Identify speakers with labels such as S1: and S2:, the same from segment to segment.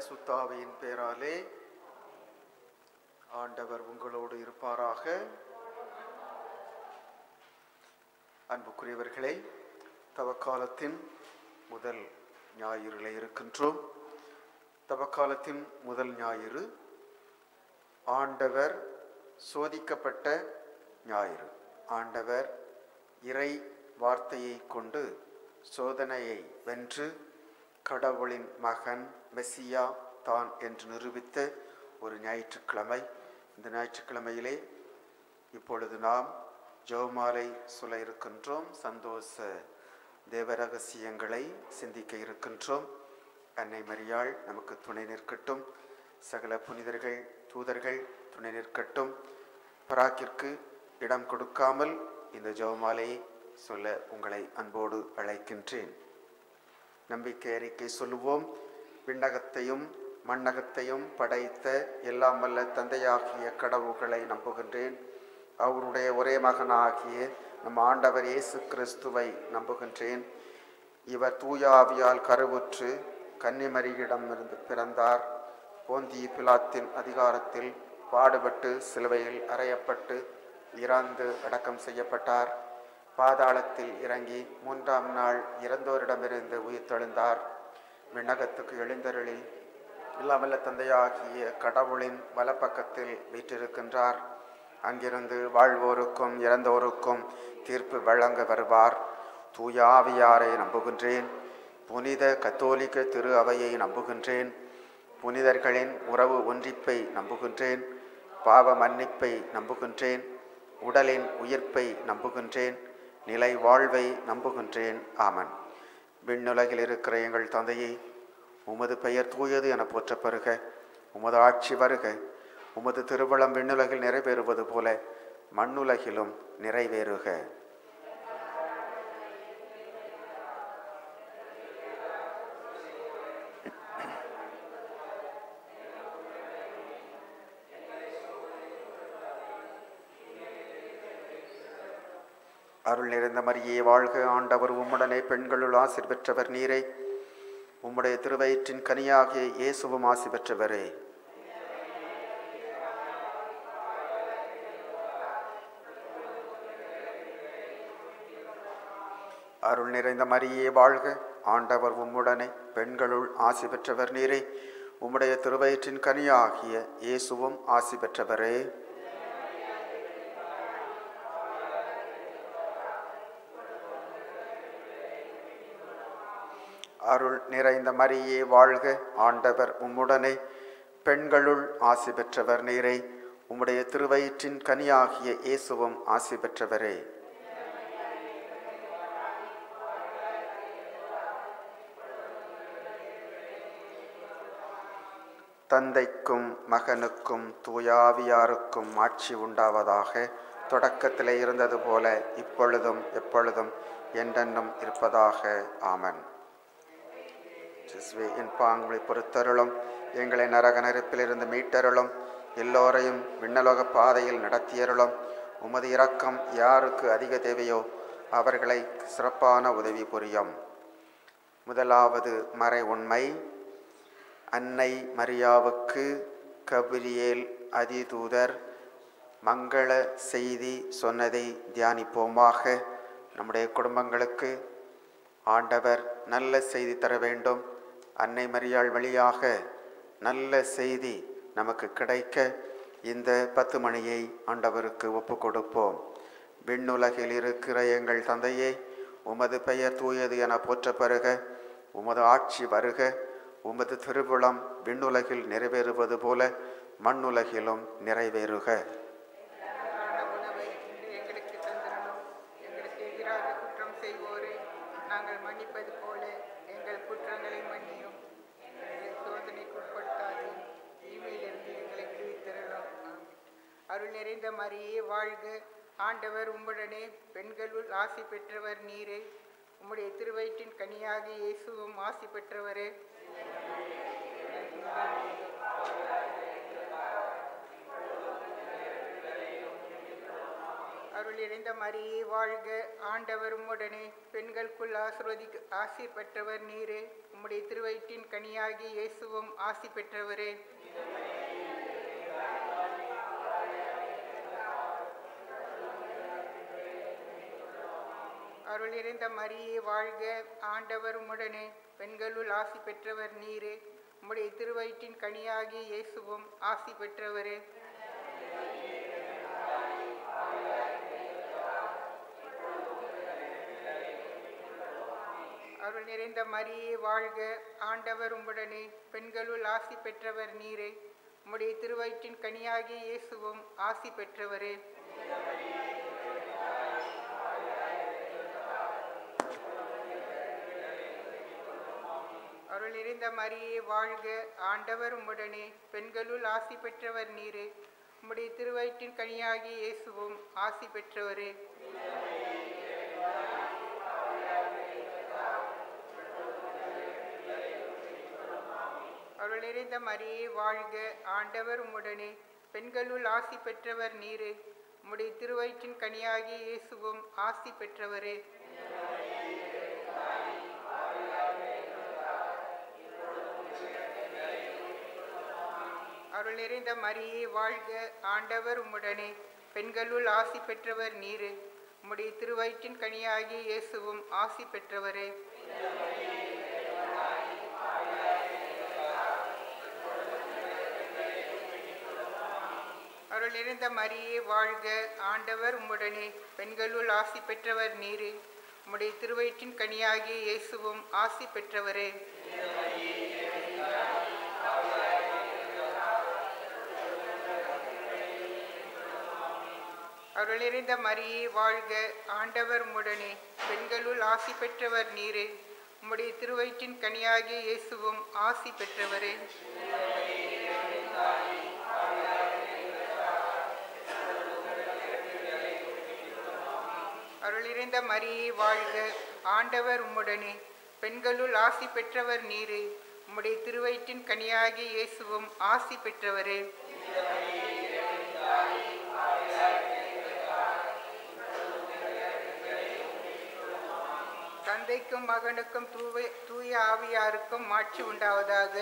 S1: பரிசுத்தாவியின் பேராலே ஆண்டவர் உங்களோடு இருப்பாராக அன்புக்குரியவர்களே தவக்காலத்தின் முதல் ஞாயிறில் இருக்கின்றோம் தவக்காலத்தின் முதல் ஞாயிறு ஆண்டவர் சோதிக்கப்பட்ட ஞாயிறு ஆண்டவர் இறை வார்த்தையை கொண்டு சோதனையை வென்று கடவுளின் மகன் மெஸ்ஸியா தான் என்று நிரூபித்த ஒரு ஞாயிற்றுக்கிழமை இந்த ஞாயிற்றுக்கிழமையிலே இப்பொழுது நாம் ஜெவமாலை சொல்ல இருக்கின்றோம் சந்தோஷ தேவ ரகசியங்களை சிந்திக்க இருக்கின்றோம் அன்னை மரியாள் நமக்கு துணை நிற்கட்டும் சகல புனிதர்கள் தூதர்கள் துணை நிற்கட்டும் பராக்கிற்கு இடம் கொடுக்காமல் இந்த ஜெவமாலையை சொல்ல உங்களை அன்போடு அழைக்கின்றேன் நம்பிக்கை அறிக்கை சொல்லுவோம் விண்ணகத்தையும் மண்ணகத்தையும் படைத்த எல்லாம் வல்ல தந்தையாகிய கடவுள்களை நம்புகின்றேன் அவருடைய ஒரே மகனாகிய நம் ஆண்டவர் இயேசு கிறிஸ்துவை நம்புகின்றேன் இவர் தூயாவியால் கருவுற்று கன்னிமரியிடமிருந்து பிறந்தார் போந்தி பிலாத்தின் அதிகாரத்தில் பாடுபட்டு சிலுவையில் அறையப்பட்டு இறந்து அடக்கம் செய்யப்பட்டார் பாதாளத்தில் இறங்கி மூன்றாம் நாள் இறந்தோரிடமிருந்து உயிர்த்தெழுந்தார் விண்ணகத்துக்கு எழுந்தருளி இல்லாமல்ல தந்தையாகிய கடவுளின் வலப்பக்கத்தில் வீற்றிருக்கின்றார் அங்கிருந்து வாழ்வோருக்கும் இறந்தோருக்கும் தீர்ப்பு வழங்க வருவார் தூய ஆவியாரை நம்புகின்றேன் புனித கத்தோலிக்க திரு அவையை நம்புகின்றேன் புனிதர்களின் உறவு ஒன்றிப்பை நம்புகின்றேன் பாவ மன்னிப்பை நம்புகின்றேன் உடலின் உயிர்ப்பை நம்புகின்றேன் நிலை வாழ்வை நம்புகின்றேன் ஆமன் விண்ணுலகில் இருக்கிற எங்கள் தந்தையை உமது பெயர் தூயது என போற்றப்பெறுக உமது ஆட்சி வருக உமது திருவளம் விண்ணுலகில் நிறைவேறுவது போல மண்ணுலகிலும் நிறைவேறுக அருள் நிறைந்த மரியே வாழ்க ஆண்டவர் உம்முடனே பெண்களுள் ஆசிர் பெற்றவர் நீரே உம்முடைய திருவயிற்றின் கனியாகிய இயேசுவும் ஆசி பெற்றவரே அருள் நிறைந்த மரியே வாழ்க ஆண்டவர் உம்முடனே பெண்களுள் ஆசி பெற்றவர் நீரே உம்முடைய திருவயிற்றின் கனியாகிய இயேசுவும் ஆசி பெற்றவரே அருள் நிறைந்த மரியே வாழ்க ஆண்டவர் உம்முடனே பெண்களுள் ஆசி பெற்றவர் நீரே உம்முடைய திருவயிற்றின் கனியாகிய இயேசுவும் ஆசி பெற்றவரே தந்தைக்கும் மகனுக்கும் தூயாவியாருக்கும் ஆட்சி உண்டாவதாக தொடக்கத்திலே இருந்தது போல இப்பொழுதும் எப்பொழுதும் என்றென்றும் இருப்பதாக ஆமன் கிறிஸ்துவே என் பாங்களை பொறுத்தருளும் எங்களை நரக நெருப்பிலிருந்து மீட்டருளும் எல்லோரையும் விண்ணலோக பாதையில் நடத்தியருளும் உமது இரக்கம் யாருக்கு அதிக தேவையோ அவர்களை சிறப்பான உதவி புரியும் முதலாவது மறை உண்மை அன்னை மரியாவுக்கு கபிரியேல் அதிதூதர் மங்கள செய்தி சொன்னதை தியானிப்போமாக நம்முடைய குடும்பங்களுக்கு ஆண்டவர் நல்ல செய்தி தர வேண்டும் அன்னை மரியாள் வழியாக நல்ல செய்தி நமக்கு கிடைக்க இந்த பத்து மணியை ஆண்டவருக்கு ஒப்பு கொடுப்போம் விண்ணுலகில் இருக்கிற எங்கள் தந்தையே உமது பெயர் தூயது என போற்ற பெறுக உமது ஆட்சி வருக உமது திருவுளம் விண்ணுலகில் நிறைவேறுவது போல மண்ணுலகிலும் நிறைவேறுக
S2: அன்றாட உணவை இன்று எங்களுக்கு தந்திரணும் எங்களுக்கு எதிராக குற்றம் செய்வோரை நாங்கள் மன்னிப்பது போல எங்கள் குற்றங்களை மன்னியும் எங்களை சோதனைக்குட்படுத்தாது தீமையிலிருந்து எங்களை விடுவித்தரலாம் ஆமென். அருள் நிறைந்த மரியே வாழ்க ஆண்டவர் உம்முடனே பெண்களுள் ஆசி பெற்றவர் நீரே உம்முடைய திருவயிற்றின் கனியாகிய இயேசுவும் ஆசி பெற்றவரே அருள் அருள் இறைந்த மரியே வாழ்க ஆண்டவர் உம்முடனே பெண்களுக்குள் ஆசிர்வதி ஆசி பெற்றவர் நீரே உம்முடைய திருவயிற்றின் கனியாகி இயேசுவும் ஆசி பெற்றவரே அருள் இறைந்த மரியே வாழ்க ஆண்டவர் உம்முடனே பெண்களுள் ஆசி பெற்றவர் நீரே உம்முடைய திருவயிற்றின் கனியாகி இயேசுவும் ஆசி பெற்றவரே அருள் நிறைந்த மரியே வாழ்க ஆண்டவர் உம்முடனே பெண்களுள் ஆசி பெற்றவர் நீரே உம்முடைய திருவயிற்றின் கனியாகிய இயேசுவும் ஆசி பெற்றவரே அருள் நிறைந்த மரியே வாழ்க ஆண்டவர் உம்முடனே பெண்களுள் ஆசி பெற்றவர் நீரே உம்முடைய திருவயிற்றின் கனியாகிய இயேசுவும் ஆசி பெற்றவரே அருள் நிறைந்த மரியே வாழ்க ஆண்டவர் உம்முடனே பெண்களுள் ஆசி பெற்றவர் நீரே உம்முடைய திருவயிற்றின் கனியாகிய இயேசுவும் ஆசி பெற்றவரே அருள் நிறைந்த மரியே வாழ்க ஆண்டவர் உம்முடனே பெண்களுள் ஆசி பெற்றவர் நீரே உம்முடைய திருவயிற்றின் கனியாகிய இயேசுவும் ஆசி பெற்றவரே அருள் நிறைந்த மரியே வாழ்க ஆண்டவர் உம்முடனே பெண்களுள் ஆசி பெற்றவர் நீரே உம்முடைய திருவயிற்றின் கனியாகிய இயேசுவும் ஆசி பெற்றவரே அருள் நிறைந்த மரியே வாழ்க ஆண்டவர் உம்முடனே பெண்களுள் ஆசி பெற்றவர் நீரே உம்முடைய திருவயிற்றின் கனியாகிய இயேசுவும் ஆசி பெற்றவரே அருளிறைந்த மரியே வாழ்க ஆண்டவர் உம்முடனே பெண்களுள் ஆசி பெற்றவர் நீரே உம்முடைய திருவயிற்றின் கனியாகிய இயேசுவும் ஆசி பெற்றவரே தந்தைக்கும் மகனுக்கும் தூய தூய ஆவியாருக்கும் மாட்சி உண்டாவதாக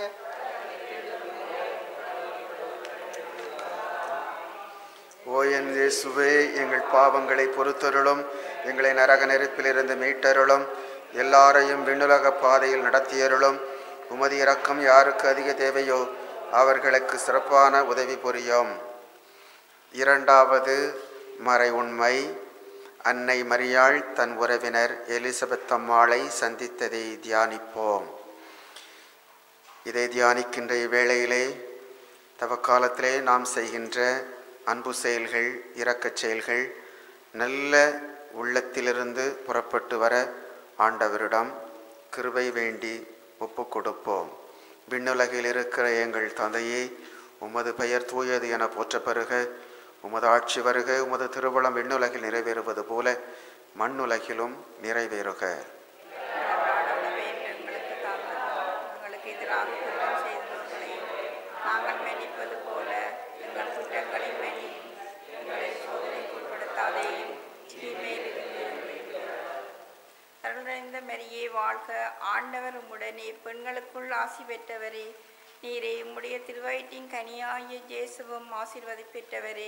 S1: ஓ என் இயேசுவே எங்கள் பாவங்களை பொறுத்தருளும் எங்களை நரக நெருப்பிலிருந்து மீட்டருளும் எல்லாரையும் விண்ணுலக பாதையில் நடத்தியருளும் உமது இரக்கம் யாருக்கு அதிக தேவையோ அவர்களுக்கு சிறப்பான உதவி புரியும் இரண்டாவது மறை உண்மை அன்னை மரியாள் தன் உறவினர் எலிசபெத் அம்மாளை சந்தித்ததை தியானிப்போம் இதை தியானிக்கின்ற இவ்வேளையிலே தவக்காலத்திலே நாம் செய்கின்ற அன்பு செயல்கள் இரக்கச் செயல்கள் நல்ல உள்ளத்திலிருந்து புறப்பட்டு வர ஆண்டவரிடம் கிருபை வேண்டி ஒப்பு கொடுப்போம் விண்ணுலகில் இருக்கிற எங்கள் தந்தையே உமது பெயர் தூயது என போற்றப்பெறுக உமது ஆட்சி வருக உமது திருவளம் விண்ணுலகில் நிறைவேறுவது போல மண்ணுலகிலும் நிறைவேறுக
S3: அன்றாடமே எங்களுக்கு தாழ்ந்தோம் எங்களுக்கு எதிராக குற்றம் செய்தவர்களை நாங்கள் மன்னிப்பது போல எங்கள் குற்றங்களை மன்னியும் எங்களை சோதனைக்கு உட்படுத்தாதேயும் தீமையிலிருந்து எங்களை விடுவியும். அருள் நிறைந்த மரியே வாழ்க ஆண்டவர் உம்முடனே பெண்களுக்குள் ஆசி பெற்றவரே நீரே உம்முடைய திருவயிற்றின் கனியாகிய ஜேசுவும் ஆசீர்வதி பெற்றவரே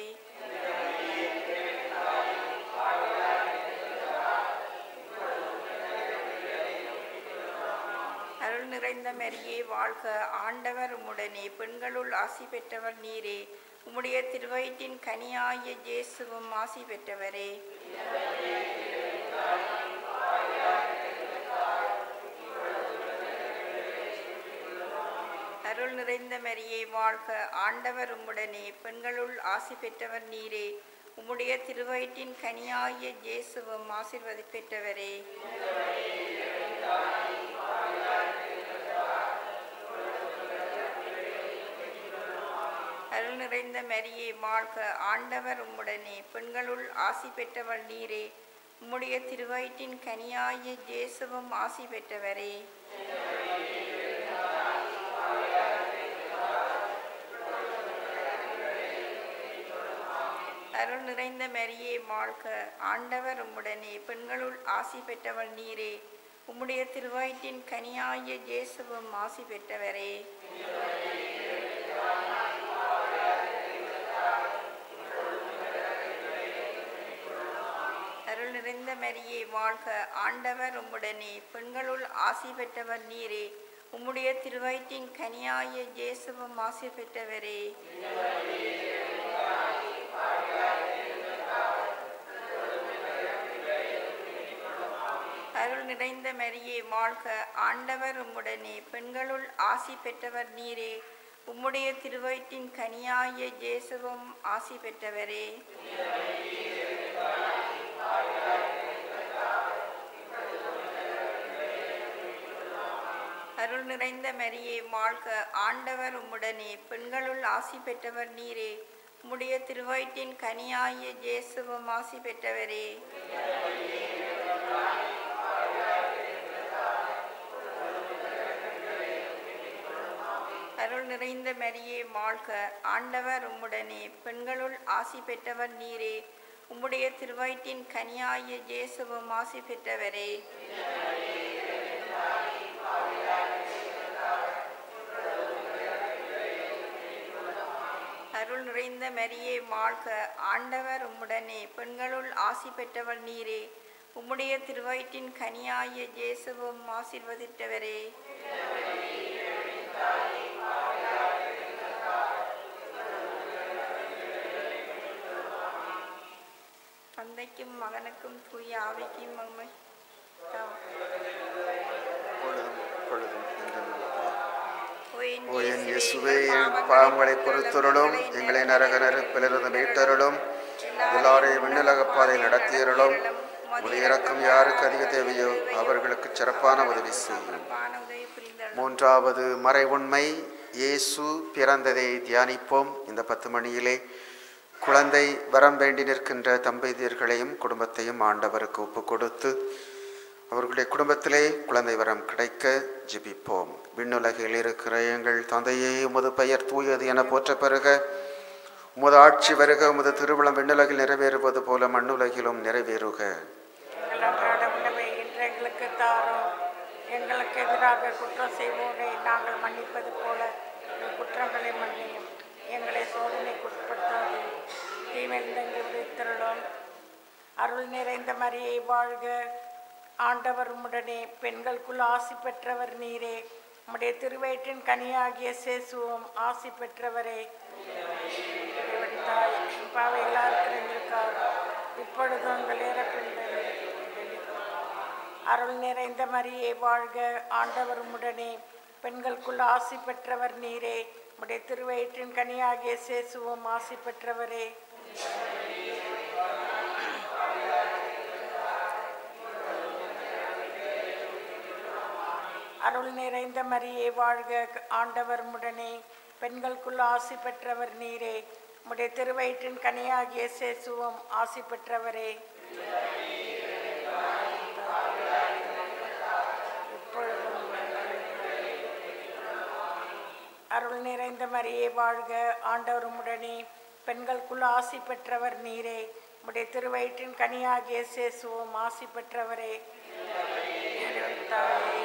S3: அருள் நிறைந்த மரியே வாழ்க ஆண்டவர் உம்முடனே பெண்களுள் ஆசி பெற்றவர் நீரே உம்முடைய திருவயிற்றின் கனியாகிய ஜேசுவும் ஆசி பெற்றவரே அருள் நிறைந்த மரியே வாழ்க ஆண்டவர் உம்முடனே பெண்களுள் ஆசி பெற்றவர் நீரே உம்முடைய திருவயிற்றின் கனியாகிய ஜேசுவும் ஆசீர்வதி பெற்றவரே அருள் நிறைந்த மரியே வாழ்க ஆண்டவர் உம்முடனே பெண்களுள் ஆசி பெற்றவள் நீரே உம்முடைய திருவயிற்றின் கனியாகிய ஜேசுவும் ஆசி பெற்றவரே அருள் நிறைந்த மரியே வாழ்க ஆண்டவர் உம்முடனே பெண்களுள் ஆசி பெற்றவள் நீரே உம்முடைய திருவயிற்றின் கனியாகிய இயேசுவும் ஆசி பெற்றவரே அருள் நிறைந்த மரியே வாழ்க ஆண்டவர் உம்முடனே பெண்களுள் ஆசி பெற்றவர் நீரே உம்முடைய திருவயிற்றின் கனியாகிய இயேசுவும் ஆசி பெற்றவரே அருள் நிறைந்த மரியே வாழ்க ஆண்டவர் உம்முடனே பெண்களுள் ஆசி பெற்றவர் நீரே உம்முடைய திருவயிற்றின் கனியாகிய இயேசுவும் ஆசி பெற்றவரே அருள் நிறைந்த மரியே வாழ்க ஆண்டவர் உம்முடனே பெண்களுள் ஆசி பெற்றவர் நீரே உம்முடைய திருவயிற்றின் கனியாகிய இயேசுவும் ஆசி பெற்றவரே அருள் நிறைந்த மரியே வாழ்க ஆண்டவர் உம்முடனே பெண்களுள் ஆசி பெற்றவர் நீரே உம்முடைய திருவயிற்றின் கனியாகிய இயேசுவும் ஆசி பெற்றவரே அருள் நிறைந்த மரியே வாழ்க ஆண்டவர் உம்முடனே பெண்களுள் ஆசி பெற்றவள் நீரே உம்முடைய திருவயிற்றின் கனியாகிய இயேசுவும் ஆசிர்வதித்தவரே தந்தைக்கும் மகனுக்கும் தூய ஆவிக்கும் மகிமை
S1: பொழுதும் பொழுதும் என்றென்றும்.
S3: ஓ என்
S1: ஓ என்
S3: இயேசுவே,
S1: இயேசுவே என் பாவங்களை பொறுத்தருளும் எங்களை நரக நெருப்பிலிருந்து மீட்டருளும் எல்லாரையும் விண்ணுலக பாதை நடத்தியருளும் உடைய இறக்கம் யாருக்கு அதிக தேவையோ அவர்களுக்கு சிறப்பான உதவி செய்யும்
S3: சிறப்பான உதவி புரிந்தருளும்
S1: மூன்றாவது மறை உண்மை இயேசு பிறந்ததை தியானிப்போம் இந்த பத்து மணியிலே குழந்தை வரம் வேண்டி நிற்கின்ற தம்பதியர்களையும் குடும்பத்தையும் ஆண்டவருக்கு ஒப்பு கொடுத்து அவர்களுடைய குடும்பத்திலே குழந்தை வரம் கிடைக்க ஜெபிப்போம் விண்ணுலகில் இருக்கிற எங்கள் தந்தையே உமது பெயர் தூயது என போற்ற பெறுக உமது ஆட்சி வருக உமது திருவிழம் விண்ணுலகில் நிறைவேறுவது போல மண்ணுலகிலும் நிறைவேறுக
S4: எங்கள் அன்றாட உணவை இன்று எங்களுக்கு தாரும் எங்களுக்கு எதிராக குற்றம் செய்வோரை நாங்கள் மன்னிப்பது போல எங்கள் குற்றங்களை மன்னியும் எங்களை சோதனைக்கு உட்படுத்தாது தீமையிலிருந்து விடுத்திருளும் அருள் நிறைந்த மரியை வாழ்க ஆண்டவர் உம்முடனே பெண்களுக்குள் ஆசி பெற்றவர் நீரே உம்முடைய திருவயிற்றின் கனியாகிய சேசுவும் ஆசி பெற்றவரே இறைவன் தாய், பாவைகளாக இருக்கிற எங்களுக்காக இப்பொழுது உங்கள் இறப்பின் அருள் நிறைந்த மரியே வாழ்க ஆண்டவர் உம்முடனே பெண்களுக்குள் ஆசி பெற்றவர் நீரே உம்முடைய திருவயிற்றின் கனியாகிய சேசுவும் ஆசி பெற்றவரே அருள் நிறைந்த மரியே வாழ்க ஆண்டவர் உம்முடனே பெண்களுக்குள் ஆசி பெற்றவர் நீரே உம்முடைய திருவயிற்றின் கனியாகிய சேசுவும் ஆசி பெற்றவரே இப்பொழுதும் அருள் நிறைந்த மரியே வாழ்க ஆண்டவர் உம்முடனே பெண்களுக்குள் ஆசி பெற்றவர் நீரே உம்முடைய திருவயிற்றின் கனியாகிய சேசுவும் ஆசி பெற்றவரே இறைவன் தாயே,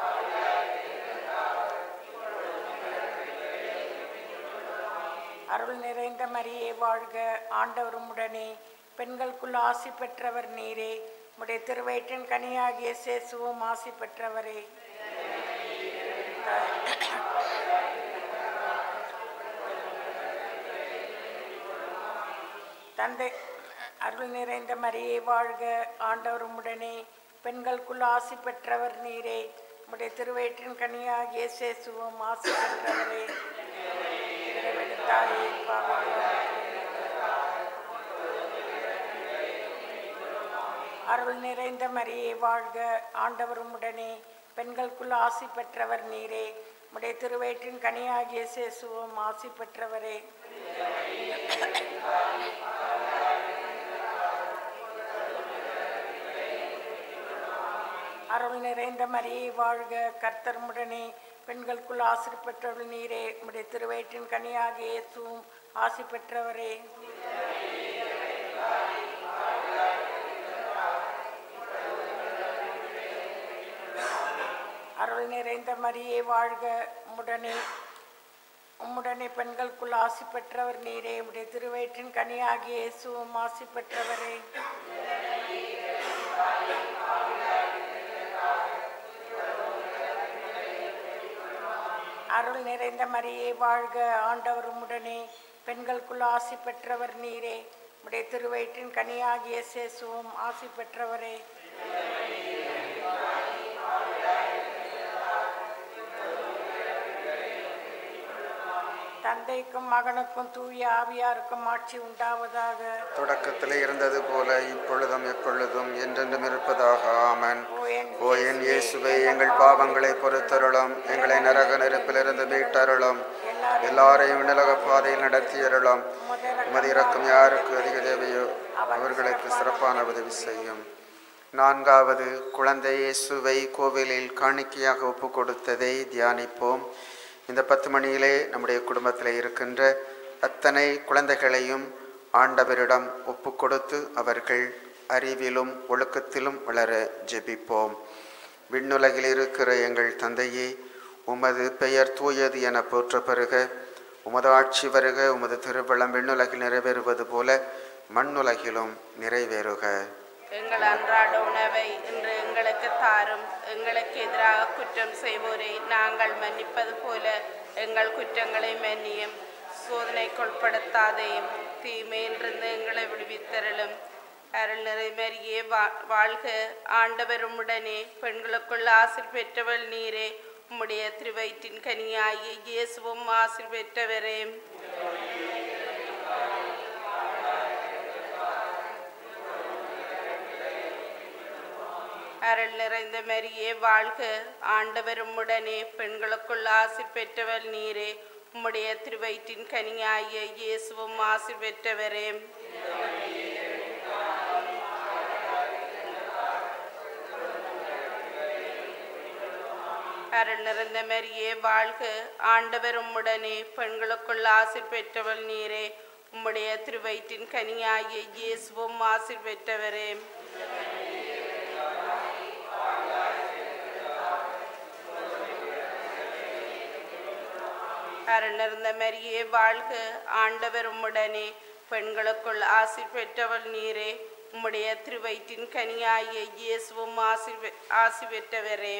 S4: அருள் நிறைந்த மரியே வாழ்க ஆண்டவர் உம்முடனே பெண்களுக்குள் ஆசி பெற்றவர் நீரே உம்முடைய திருவயிற்றின் கனியாகிய சேசுவும் ஆசி பெற்றவரே தந்தை அருள் நிறைந்த மரியே வாழ்க ஆண்டவர் உம்முடனே பெண்களுக்குள் ஆசி பெற்றவர் நீரே உம்முடைய திருவயிற்றின் கனியாகிய சேசுவும் ஆசி பெற்றவரே இறைவனின் தாயே, பாவிகளாகிய அருள் நிறைந்த மரியே வாழ்க ஆண்டவர் உம்முடனே பெண்களுக்குள் ஆசி பெற்றவர் நீரே உம்முடைய திருவயிற்றின் கனியாகிய சேசுவும் ஆசி பெற்றவரே அருள் நிறைந்த மரியே வாழ்க கர்த்தர்முடனே பெண்களுக்குள் ஆசி பெற்றவள் நீரே உம்முடைய திருவயிற்றின் கனியாகிய இயேசுவும் ஆசி பெற்றவரே அருள் நிறைந்த மரியே வாழ்க உம்முடனே உம்முடனே பெண்களுக்குள் ஆசி பெற்றவர் நீரே உம்முடைய திருவயிற்றின் கனியாகிய இயேசுவும் ஆசி பெற்றவரே அருள் நிறைந்த மரியே வாழ்க ஆண்டவர் உம்முடனே பெண்களுக்குள் ஆசி பெற்றவர் நீரே உம்முடைய திருவயிற்றின் கனியாகிய சேசுவும் ஆசி பெற்றவரே தந்தைக்கும் மகனுக்கும் தூய ஆவியாருக்கும் ஆட்சி உண்டாவதாக
S1: தொடக்கத்தில் இருந்தது போல இப்பொழுதும் எப்பொழுதும் என்றென்றும் இருப்பதாக ஆமன்
S4: ஓ என்
S1: ஓ என் இயேசுவே எங்கள் பாவங்களை பொறுத்தருளும் எங்களை நரக நெருப்பிலிருந்து மீட்டருளும் எல்லாரையும் விண்ணலக பாதையில் நடத்தியருளும் உமது இரக்கம் யாருக்கு அதிக தேவையோ அவர்களுக்கு சிறப்பான உதவி செய்யும் நான்காவது குழந்தை இயேசுவை கோவிலில் காணிக்கையாக ஒப்பு கொடுத்ததை தியானிப்போம் இந்த பத்து மணியிலே நம்முடைய குடும்பத்தில் இருக்கின்ற அத்தனை குழந்தைகளையும் ஆண்டவரிடம் ஒப்பு கொடுத்து அவர்கள் அறிவிலும் ஒழுக்கத்திலும் வளர ஜெபிப்போம் விண்ணுலகில் இருக்கிற எங்கள் தந்தையே உமது பெயர் தூயது என போற்ற பெறுக உமது ஆட்சி வருக உமது திருவள்ளம் விண்ணுலகில் நிறைவேறுவது போல மண்ணுலகிலும் நிறைவேறுக
S5: எங்கள் அன்றாட உணவை இன்று எங்களுக்கு தாரும் எங்களுக்கு எதிராக குற்றம் செய்வோரை நாங்கள் மன்னிப்பது போல எங்கள் குற்றங்களை மன்னியும் சோதனைக்குட்படுத்தாதையும் தீமையிலிருந்து எங்களை விடுவித்தருளும் அருள் நிறைமறியே வா வாழ்க ஆண்டவர் உம்முடனே பெண்களுக்குள் ஆசிர் பெற்றவள் நீரே உம்முடைய திருவயிற்றின் கனியாகிய இயேசுவும் ஆசிர் பெற்றவரே அருள் நிறைந்த மரியே வாழ்க ஆண்டவர் உம்முடனே பெண்களுக்குள் ஆசி பெற்றவள் நீரே உம்முடைய திருவயிற்றின் கனியாகிய இயேசுவும் ஆசி பெற்றவரே அருள் நிறைந்த மரியே வாழ்க ஆண்டவர் உம்முடனே பெண்களுக்குள் ஆசி பெற்றவள் நீரே உம்முடைய திருவயிற்றின் கனியாகிய இயேசுவும் ஆசி பெற்றவரே அருளிருந்த மரியே வாழ்க ஆண்டவர் உம்முடனே பெண்களுக்குள் ஆசி பெற்றவள் நீரே உம்முடைய திருவயிற்றின் கனியாகிய இயேசுவும் ஆசி பெ- ஆசி பெற்றவரே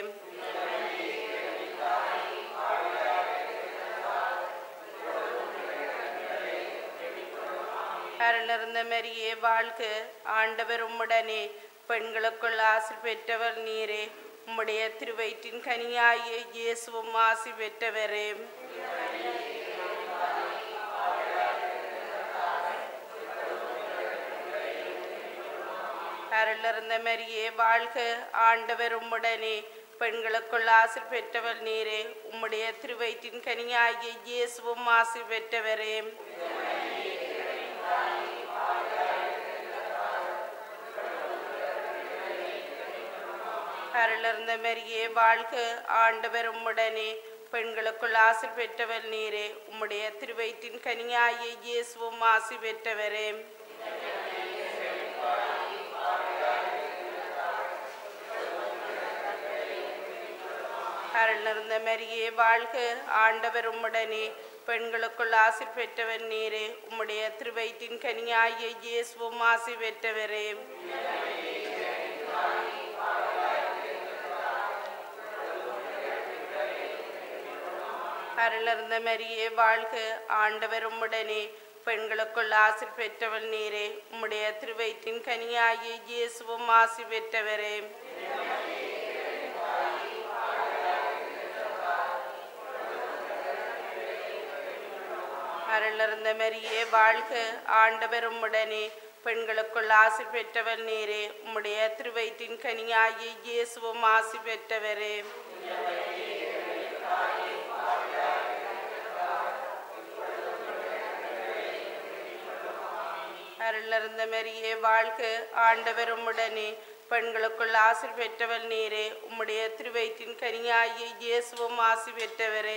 S5: அருளிருந்த மரியே வாழ்க ஆண்டவர் உம்முடனே பெண்களுக்குள் ஆசி பெற்றவர் நீரே உம்முடைய திருவயிற்றின் கனியாகிய இயேசுவும் ஆசி பெற்றவரே அருளிருந்த மரியே வாழ்க ஆண்டவர் உம்முடனே பெண்களுக்குள் ஆசி பெற்றவர் நீரே உம்முடைய திருவயிற்றின் கனியாகிய இயேசுவும் ஆசி பெற்றவரே அருளிருந்த மரியே வாழ்க ஆண்டவர் உம்முடனே பெண்களுக்குள் ஆசி பெற்றவர் நீரே உம்முடைய திருவயிற்றின் கனியாகிய இயேசுவும் ஆசி பெற்றவரே அருளிருந்த மரியே வாழ்க ஆண்டவர் உம்முடனே பெண்களுக்குள் ஆசி பெற்றவர் நீரே உம்முடைய திருவயிற்றின் கனியாகிய இயேசுவும் ஆசி பெற்றவரே அருளிருந்த மரியே வாழ்க ஆண்டவர் உம்முடனே பெண்களுக்குள் ஆசி பெற்றவள் நீரே உம்முடைய திருவயிற்றின் கனியாகிய இயேசுவும் ஆசி பெற்றவரே அருளிருந்த மரியே வாழ்க ஆண்டவர் உம்முடனே பெண்களுக்குள் ஆசி பெற்றவள் நீரே உம்முடைய திருவயிற்றின் கனியாகிய இயேசுவும் ஆசி பெற்றவரே அருளிருந்த மரியே வாழ்க ஆண்டவர் உம்முடனே பெண்களுக்குள் ஆசி பெற்றவள் நீரே உம்முடைய திருவயிற்றின் கனியாகிய இயேசுவும் ஆசி பெற்றவரே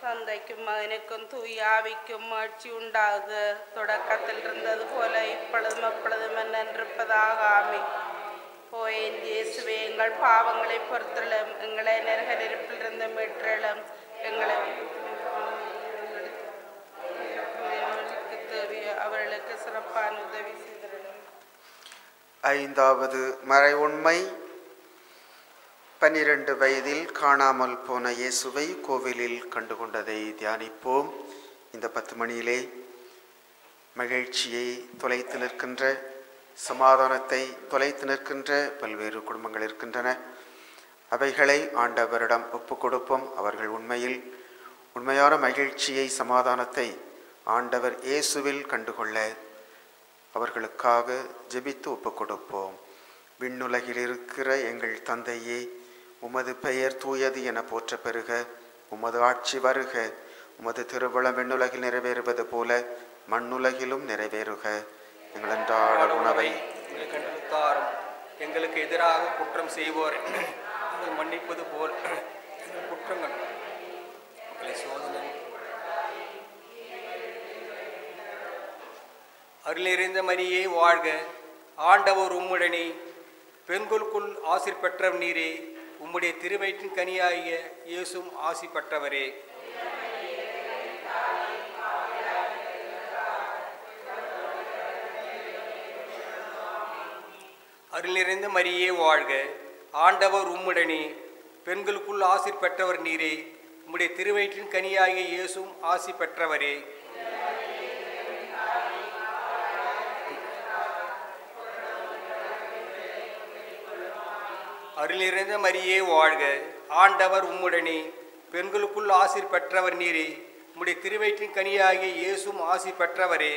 S5: தந்தைக்கும் மகனுக்கும் தூயாவிக்கும் ஆட்சி உண்டாக தொடக்கத்தில் இருந்தது போல இப்பொழுதும் எப்பொழுதும் நின்றிருப்பதாக ஆமை போயின் இயேசுவே எங்கள் பாவங்களை பொறுத்தலும் எங்களை நரக நெருப்பிலிருந்து மீட்டலும் எங்களை எங்களுக்கு தேவைய அவர்களுக்கு சிறப்பான உதவி செய்திருக்கும்
S1: ஐந்தாவது மறை உண்மை பன்னிரண்டு வயதில் காணாமல் போன இயேசுவை கோவிலில் கண்டுகொண்டதை தியானிப்போம் இந்த பத்து மணியிலே மகிழ்ச்சியை தொலைத்து நிற்கின்ற சமாதானத்தை தொலைத்து நிற்கின்ற பல்வேறு குடும்பங்கள் இருக்கின்றன அவைகளை ஆண்டவரிடம் ஒப்புக் கொடுப்போம் அவர்கள் உண்மையில் உண்மையான மகிழ்ச்சியை சமாதானத்தை ஆண்டவர் இயேசுவில் கண்டுகொள்ள அவர்களுக்காக ஜெபித்து ஒப்புக் கொடுப்போம் விண்ணுலகில் இருக்கிற எங்கள் தந்தையே உமது பெயர் தூயது என போற்ற பெறுக உமது ஆட்சி வருக உமது திருவிழம் விண்ணுலகில் நிறைவேறுவது போல மண்ணுலகிலும் நிறைவேறுக எங்கள் அன்றாட உணவை
S6: எங்களுக்கு கண்டுத்தாரும் எங்களுக்கு எதிராக குற்றம் செய்வோர் நாங்கள் மன்னிப்பது போல் எங்கள் குற்றங்கள் எங்களை சோதனை அருளிறைந்த மரியே வாழ்க ஆண்டவர் உம்முடனே பெண்களுக்குள் ஆசிர் பெற்ற நீரே உம்முடைய திருவயிற்றின் கனியாகிய இயேசும் ஆசி பெற்றவரே அருள் நிறைந்த மரியே வாழ்க ஆண்டவர் உம்முடனே பெண்களுக்குள் ஆசிர் பெற்றவர் நீரே உம்முடைய திருவயிற்றின் கனியாகிய இயேசும் ஆசி பெற்றவரே அருள் நிறைந்த மரியே வாழ்க ஆண்டவர் உம்முடனே பெண்களுக்குள் ஆசிர் பெற்றவர் நீரே உம்முடைய திருவயிற்றின் கனியாகிய இயேசும் ஆசி பெற்றவரே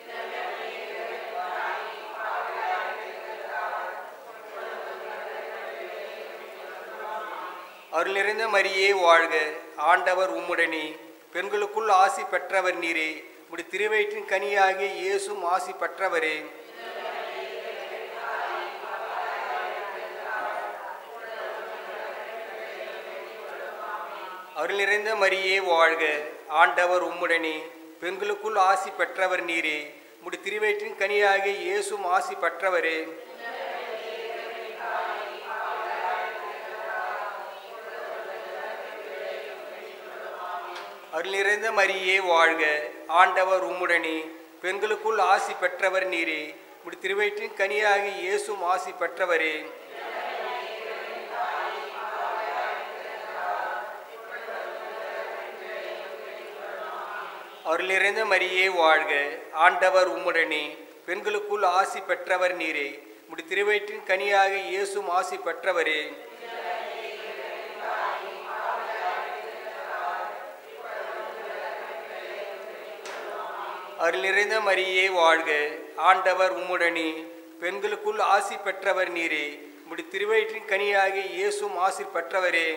S6: அருள் நிறைந்த மரியே வாழ்க ஆண்டவர் உம்முடனே பெண்களுக்குள் ஆசி பெற்றவர் நீரே உம்முடைய திருவயிற்றின் கனியாகிய இயேசும் ஆசி பெற்றவரே அருள் நிறைந்த மரியே வாழ்க ஆண்டவர் உம்முடனே பெண்களுக்குள் ஆசி பெற்றவர் நீரே உம்முடைய திருவயிற்றின் கனியாகிய இயேசும் ஆசி பெற்றவரே அருள் நிறைந்த மரியே வாழ்க ஆண்டவர் உம்முடனே பெண்களுக்குள் ஆசி பெற்றவர் நீரே உம்முடைய திருவயிற்றின் கனியாகி இயேசும் ஆசி பெற்றவரே அருள் நிறைந்த மரியே வாழ்க ஆண்டவர் உம்முடனே பெண்களுக்குள் ஆசி பெற்றவர் நீரே உம்முடைய திருவயிற்றின் கனியாகி இயேசும் ஆசி பெற்றவரே அருள் நிறைந்த மரியே வாழ்க ஆண்டவர் உம்முடனே பெண்களுக்குள் ஆசி பெற்றவர் நீரே உம்முடைய திருவயிற்றின் கனியாகி இயேசும் ஆசி பெற்றவரே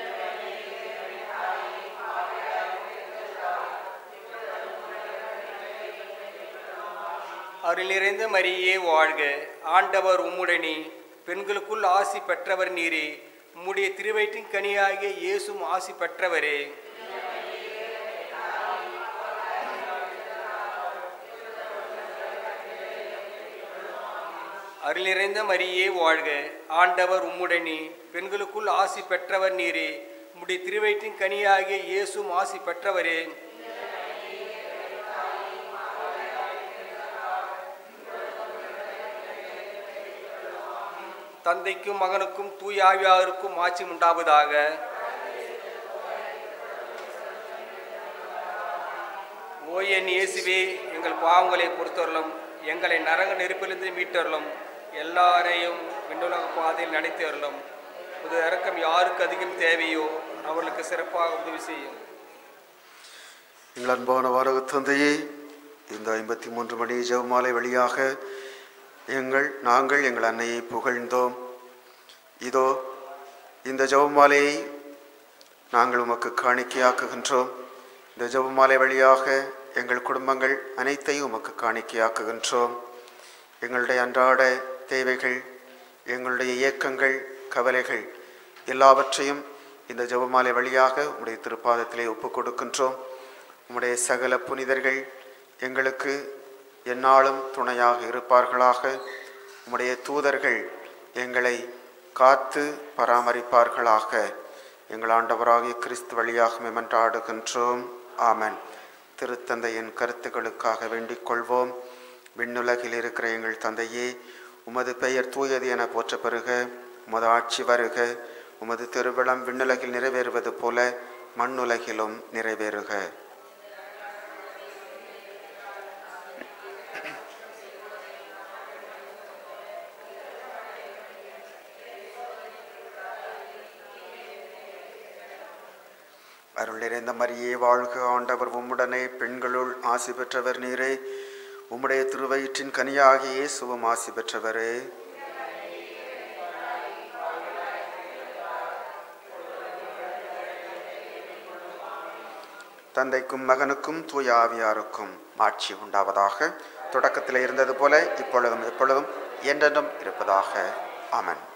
S6: அருள் நிறைந்த மரியே வாழ்க ஆண்டவர் உம்முடனே பெண்களுக்குள் ஆசி பெற்றவர் நீரே உம்முடைய திருவயிற்றின் கனியாகிய இயேசும் ஆசி பெற்றவரே அருள் நிறைந்த மரியே வாழ்க ஆண்டவர் உம்முடனே பெண்களுக்குள் ஆசி பெற்றவர் நீரே உம்முடைய திருவயிற்றின் கனியாகிய இயேசும் ஆசி பெற்றவரே தந்தைக்கும் மகனுக்கும் தூய ஆவியாருக்கும் ஆட்சி உண்டாவதாக ஓ என் இயேசுவே எங்கள் பாவங்களை பொறுத்தருளும் எங்களை நரக நெருப்பிலிருந்து மீட்டருளும் எல்லாரையும் விண்ணுலக பாதையில் நடத்தி அருளும் புது இறக்கம் யாருக்கு அதிகம் தேவையோ அவர்களுக்கு சிறப்பாக உதவி செய்யும்
S1: எங்கள் அன்பான வாரக தந்தையே இந்த ஐம்பத்தி மூன்று மணி ஜெபமாலை வழியாக எங்கள் நாங்கள் எங்கள் அன்னையை புகழ்ந்தோம் இதோ இந்த ஜெபமாலையை நாங்கள் உமக்கு காணிக்கையாக்குகின்றோம் இந்த ஜெபமாலை வழியாக எங்கள் குடும்பங்கள் அனைத்தையும் உமக்கு காணிக்கையாக்குகின்றோம் எங்களுடைய அன்றாட தேவைகள் எங்களுடைய இயக்கங்கள் கவலைகள் எல்லாவற்றையும் இந்த ஜெபமாலை வழியாக உம்முடைய திருப்பாதத்திலே ஒப்புக் கொடுக்கின்றோம் உம்முடைய சகல புனிதர்கள் எங்களுக்கு எந்நாளும் துணையாக இருப்பார்களாக உம்முடைய தூதர்கள் எங்களை காத்து பராமரிப்பார்களாக எங்கள் ஆண்டவராகிய கிறிஸ்து வழியாக மெமன்றாடுகின்றோம் ஆமென் திருத்தந்தையின் கருத்துக்களுக்காக வேண்டிக் கொள்வோம் விண்ணுலகில் இருக்கிற எங்கள் தந்தையே உமது பெயர் தூயது என போற்ற பெறுக உமது ஆட்சி வருக உமது திருவிழம் விண்ணுலகில் நிறைவேறுவது போல மண்ணுலகிலும் நிறைவேறுக அருள் நிறைந்த மரியே வாழ்க ஆண்டவர் உம்முடனே பெண்களுள் ஆசி பெற்றவர் நீரே உம்முடைய திருவயிற்றின் கனியாகிய இயேசுவும் ஆசி பெற்றவரே தந்தைக்கும் மகனுக்கும் தூய ஆவியாருக்கும் ஆட்சி உண்டாவதாக தொடக்கத்தில் இருந்தது போல இப்பொழுதும் எப்பொழுதும் என்றென்றும் இருப்பதாக ஆமென்